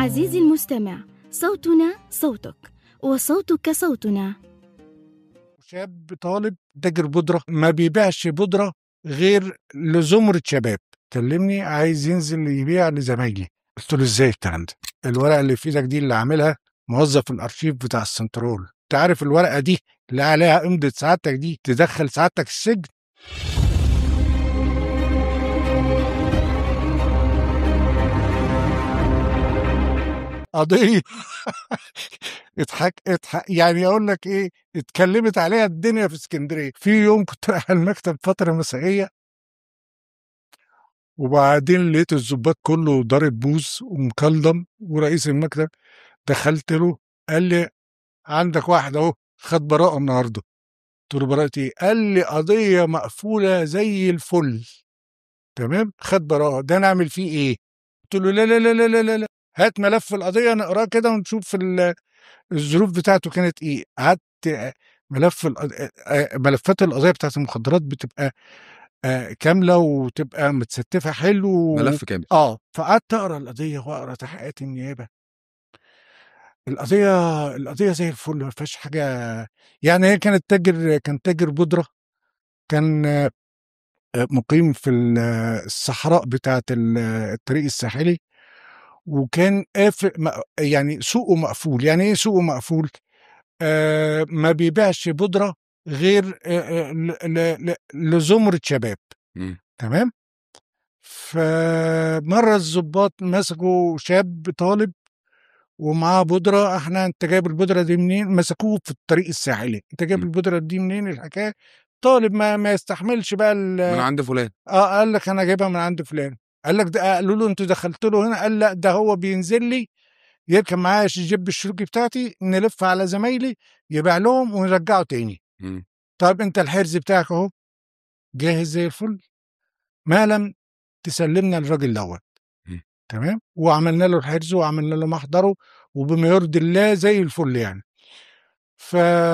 عزيزي المستمع صوتنا صوتك وصوتك صوتنا شاب طالب تاجر بودرة ما بيبيعش بودرة غير لزمرة شباب كلمني عايز ينزل يبيع لزمايلي قلت له ازاي الكلام ده الورقة اللي في ايدك دي اللي عاملها موظف الارشيف بتاع السنترول انت عارف الورقة دي اللي عليها امضة سعادتك دي تدخل سعادتك السجن قضية اضحك اضحك يعني اقول لك ايه اتكلمت عليها الدنيا في اسكندريه في يوم كنت رايح المكتب فتره مسائيه وبعدين لقيت الظباط كله ضارب بوز ومكلضم ورئيس المكتب دخلت له قال لي عندك واحد اهو خد براءه النهارده قلت له براءه ايه؟ قال لي قضيه مقفوله زي الفل تمام خد براءه ده نعمل فيه ايه؟ قلت له لا لا لا لا لا لا هات ملف القضيه نقراه كده ونشوف ال- الظروف بتاعته كانت ايه قعدت ملف القض- آه، ملفات القضيه بتاعت المخدرات بتبقى آه، كامله وتبقى متستفه حلو ملف كامل اه فقعدت اقرا القضيه واقرا تحقيقات النيابه القضيه القضيه زي الفل ما فيهاش حاجه يعني هي كانت تاجر كان تاجر بودره كان آه، مقيم في ال- الصحراء بتاعه ال- الطريق الساحلي وكان قافل م- يعني سوقه مقفول يعني ايه سوقه مقفول آه ما بيبيعش بودره غير آه آه، ل- ل- ل- لزمره شباب مم. تمام فمره الضباط مسكوا شاب طالب ومعاه بودره احنا انت جايب البودره دي منين مسكوه في الطريق الساحلي انت جايب م. البودره دي منين الحكايه طالب ما ما يستحملش بقى ال- من عند فلان اه قال لك انا جايبها من عند فلان قال لك ده قالوا له انتوا دخلت له هنا قال لا ده هو بينزل لي يركب معايا الجيب الشروكي بتاعتي نلف على زمايلي يبيع لهم ونرجعه تاني مم. طيب انت الحرز بتاعك اهو جاهز زي الفل ما لم تسلمنا الراجل دوت مم. تمام وعملنا له الحرز وعملنا له محضره وبما يرضي الله زي الفل يعني ف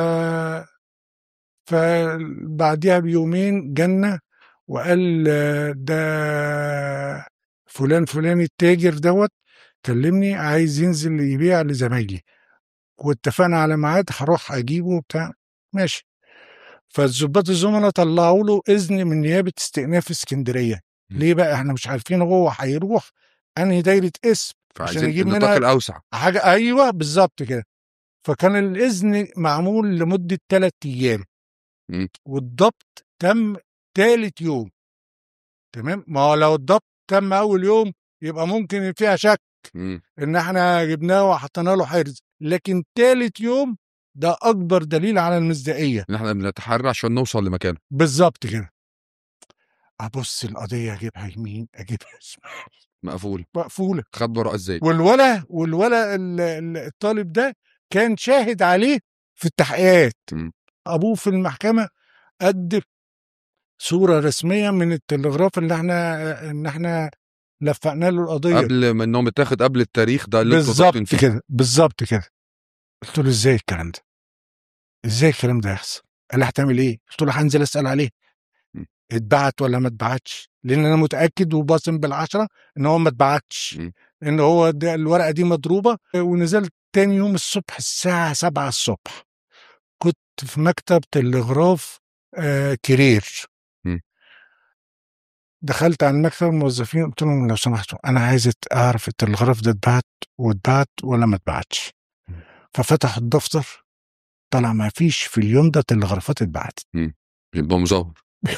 فبعديها بيومين جنة وقال آه، ده فلان فلان التاجر دوت كلمني عايز ينزل يبيع لزمايلي واتفقنا على ميعاد هروح اجيبه وبتاع ماشي فالظباط الزملاء طلعوا له اذن من نيابه استئناف اسكندريه م. ليه بقى احنا مش عارفين هو هيروح انهي دايره اسم فعايزين يجيب النطاق منها- الاوسع حاجه ايوه بالظبط كده فكان الاذن معمول لمده ثلاث ايام مم. والضبط تم ثالث يوم تمام ما هو لو الضبط تم اول يوم يبقى ممكن فيها شك مم. ان احنا جبناه وحطينا له حرز لكن ثالث يوم ده اكبر دليل على المصداقيه ان احنا بنتحرى عشان نوصل لمكانه بالظبط كده ابص القضيه اجيبها يمين اجيبها شمال مقفول مقفوله خد براءه ازاي والولا والولا ال- ال- الطالب ده كان شاهد عليه في التحقيقات مم. ابوه في المحكمه قد صوره رسميه من التلغراف اللي احنا ان احنا لفقنا له القضيه قبل ما انه متاخد قبل التاريخ ده اللي انتوا ضابطين بالظبط فيه كده بالظبط كده قلت له ازاي الكلام ده ازاي الكلام ده يحصل قال لي هتعمل ايه قلت له هنزل اسال عليه م. اتبعت ولا ما اتبعتش لان انا متاكد وباصم بالعشره ان هو ما اتبعتش م. ان هو ده الورقه دي مضروبه ونزلت تاني يوم الصبح الساعه 7 الصبح كنت في مكتب تلغراف آه كرير م. دخلت على المكتب الموظفين قلت لهم لو سمحتوا انا عايز اعرف التلغراف ده اتبعت واتبعت ولا ما اتبعتش م. ففتحوا الدفتر طلع ما فيش في اليوم ده تلغرافات اتبعتت يبقى مزور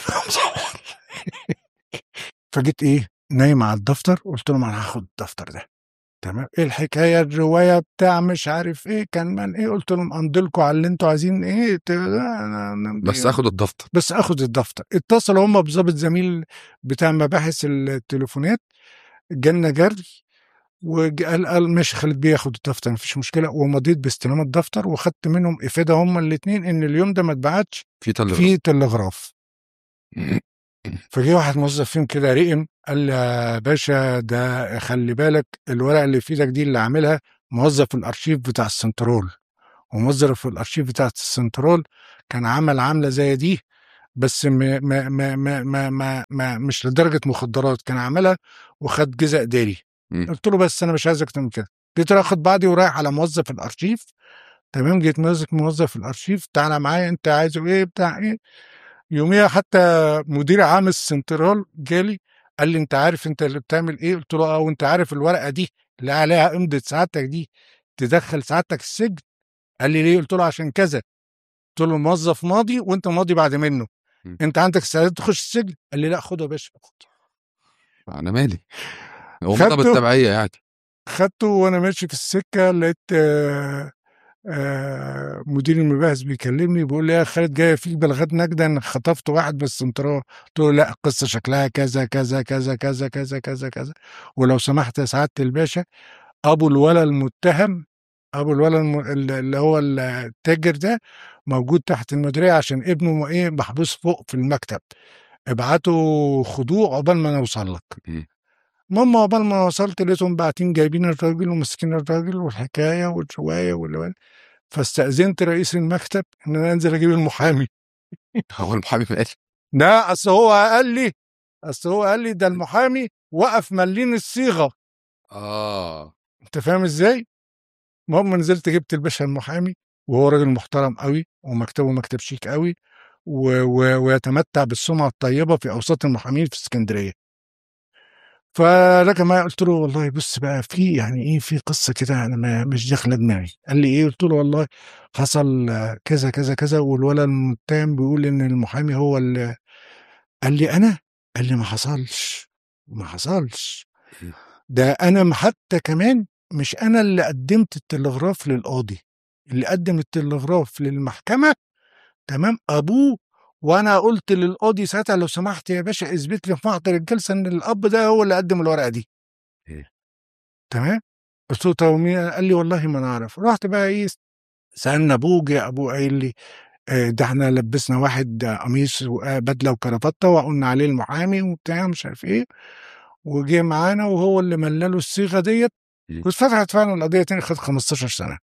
فجيت ايه نايم على الدفتر قلت لهم انا هاخد الدفتر ده تمام ايه الحكايه الروايه بتاع مش عارف ايه كان من ايه قلت لهم امضلكوا على اللي انتوا عايزين ايه ت- أنا- أنا- بس اخد الدفتر بس اخد الدفتر اتصلوا هم بظابط زميل بتاع مباحث التليفونات جالنا جري وقال قال ماشي خالد بيه ياخد الدفتر مفيش مشكله ومضيت باستلام الدفتر وخدت منهم افاده هم الاثنين ان اليوم ده ما اتبعتش في تلغراف في تلغراف فجه واحد موظف فيهم كده رقم قال لي يا باشا ده خلي بالك الورقه اللي في ايدك دي اللي عاملها موظف الارشيف بتاع السنترول وموظف الارشيف بتاع السنترول كان عمل عامله زي دي بس ما ما ما ما ما, ما, ما مش لدرجه مخدرات كان عاملها وخد جزء داري مم. قلت له بس انا مش عايز اكتر من كده جيت اخد بعضي ورايح على موظف الارشيف تمام جيت ماسك موظف الارشيف تعالى معايا انت عايزه ايه بتاع ايه يوميها حتى مدير عام السنترال جالي قال لي انت عارف انت اللي بتعمل ايه قلت له اه وانت عارف الورقه دي اللي عليها امضه سعادتك دي تدخل سعادتك السجن قال لي ليه قلت له عشان كذا قلت له الموظف ماضي وانت ماضي بعد منه م. انت عندك استعداد تخش السجن قال لي لا خده يا باشا خد. انا مالي هو خدته؟ مضى بالتبعيه يعني خدته وانا ماشي في السكه لقيت آه، آه، مدير المباحث بيكلمني بيقول لي يا خالد جايه فيك بلغات نجده انك خطفت واحد بس انت قلت له لا القصه شكلها كذا كذا كذا كذا كذا كذا كذا ولو سمحت يا سعاده الباشا ابو الولا المتهم ابو الولا الم... اللي هو التاجر ده موجود تحت المديريه عشان ابنه ايه محبوس فوق في المكتب ابعتوا خدوه عقبال ما نوصل لك مم. المهم عقبال ما وصلت لقيتهم باعتين جايبين الراجل وماسكين الراجل والحكايه والروايه واللي فاستاذنت رئيس المكتب ان انا انزل اجيب المحامي هو المحامي مالي لا اصل هو قال لي اصل هو قال لي ده المحامي وقف ملين الصيغه اه انت فاهم ازاي؟ المهم نزلت جبت الباشا المحامي وهو راجل محترم قوي ومكتبه مكتب شيك قوي و... و... ويتمتع بالسمعه الطيبه في اوساط المحامين في اسكندريه. فرجع معايا قلت له والله بص بقى في يعني ايه في قصه كده انا ما مش داخله دماغي قال لي ايه قلت له والله حصل آه، كذا كذا كذا والولد المتهم بيقول ان المحامي هو اللي قال لي انا قال لي ما حصلش ما حصلش ده انا م- حتى كمان مش انا اللي قدمت التلغراف للقاضي اللي قدم التلغراف للمحكمه تمام ابوه وانا قلت للقاضي ساعتها لو سمحت يا باشا اثبت لي في محضر الجلسه ان الاب ده هو اللي قدم الورقه دي إيه. تمام قلت له طب مين قال لي والله ما نعرف رحت بقى ايه سالنا ابوه جه ابوه قايل لي آه، ده احنا لبسنا واحد آه، قميص وبدله وكرافته وقلنا عليه المحامي وبتاع مش عارف ايه وجه معانا وهو اللي ملاله الصيغه ديت مم. واتفتحت فعلا القضيه تاني خد 15 سنه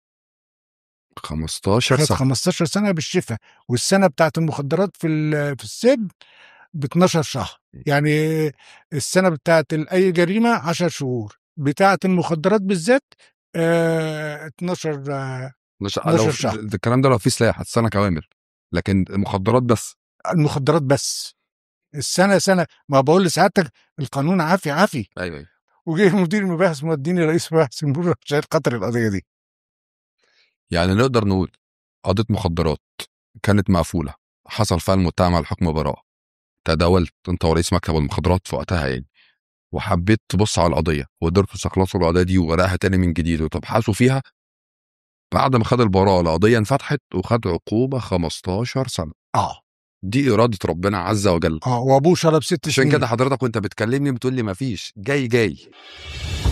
15 خد سنه 15 سنه بالشفاء والسنه بتاعت المخدرات في ال- في السجن ب 12 شهر يعني السنه بتاعت ال- اي جريمه 10 شهور بتاعت المخدرات بالذات آه 12 آه مش 12 لو شهر. ده الكلام ده لو في سلاح السنه كوامل لكن المخدرات بس المخدرات بس السنه سنه ما بقول لسعادتك القانون عافي عافي ايوه ايوه وجه مدير المباحث موديني رئيس مباحث المرور عشان خاطر القضيه دي يعني نقدر نقول قضيه مخدرات كانت مقفوله حصل فيها المتهم على حكم براءه تداولت انت ورئيس مكتب المخدرات في وقتها يعني وحبيت تبص على القضيه وقدرتوا تخلصوا القضيه دي وورقها تاني من جديد وتبحثوا فيها بعد ما خد البراءه القضيه انفتحت وخد عقوبه 15 سنه اه دي اراده ربنا عز وجل اه وابوه شرب ست عشان سنين كده حضرتك وانت بتكلمني بتقول لي مفيش جاي جاي